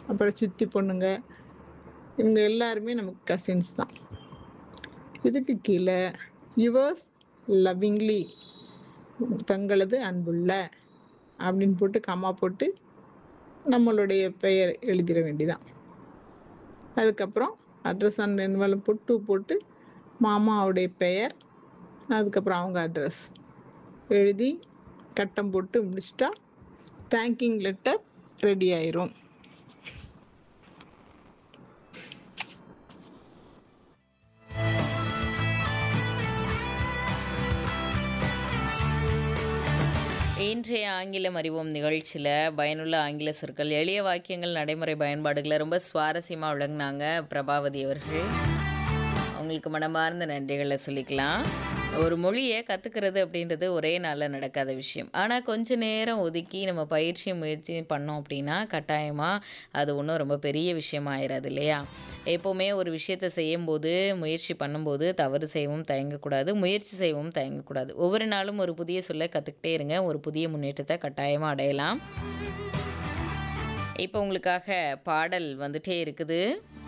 அப்புறம் சித்தி பொண்ணுங்க இவங்க எல்லாருமே நமக்கு கசின்ஸ் தான் இதுக்கு கீழே யுவர்ஸ் லவ்விங்லி தங்களது அன்புள்ள அப்படின்னு போட்டு கம்மா போட்டு நம்மளுடைய பெயர் எழுதிட வேண்டியதான் அதுக்கப்புறம் அட்ரஸ் அந்த என்வலம் போட்டு போட்டு மாமாவுடைய பெயர் அதுக்கப்புறம் அவங்க அட்ரஸ் எழுதி கட்டம் போட்டு முடிச்சிட்டா தேங்கிங் லெட்டர் ரெடி ஆயிரும் இன்றைய ஆங்கிலம் அறிவோம் நிகழ்ச்சியில் பயனுள்ள ஆங்கில சொற்கள் எளிய வாக்கியங்கள் நடைமுறை பயன்பாடுகளை ரொம்ப சுவாரஸ்யமாக விளங்குனாங்க பிரபாவதி அவர்கள் அவங்களுக்கு மனமார்ந்த நன்றிகளை சொல்லிக்கலாம் ஒரு மொழியை கற்றுக்கிறது அப்படின்றது ஒரே நாளில் நடக்காத விஷயம் ஆனால் கொஞ்ச நேரம் ஒதுக்கி நம்ம பயிற்சியும் முயற்சியும் பண்ணோம் அப்படின்னா கட்டாயமாக அது ஒன்றும் ரொம்ப பெரிய விஷயமா ஆயிடாது இல்லையா எப்போவுமே ஒரு விஷயத்தை செய்யும்போது முயற்சி பண்ணும்போது தவறு செய்யவும் தயங்கக்கூடாது முயற்சி செய்யவும் தயங்கக்கூடாது ஒவ்வொரு நாளும் ஒரு புதிய சொல்ல கற்றுக்கிட்டே இருங்க ஒரு புதிய முன்னேற்றத்தை கட்டாயமாக அடையலாம் இப்போ உங்களுக்காக பாடல் வந்துட்டே இருக்குது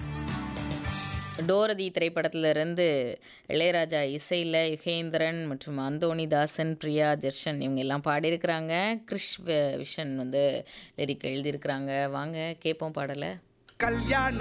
டோரதி திரைப்படத்திலிருந்து இளையராஜா இசையில் யுகேந்திரன் மற்றும் அந்தோணி தாசன் பிரியா ஜெர்ஷன் இவங்க எல்லாம் பாடியிருக்கிறாங்க கிறிஷ் வ- விஷன் வந்து லிரிக் எழுதியிருக்கிறாங்க வாங்க கேட்போம் பாடலை கல்யாண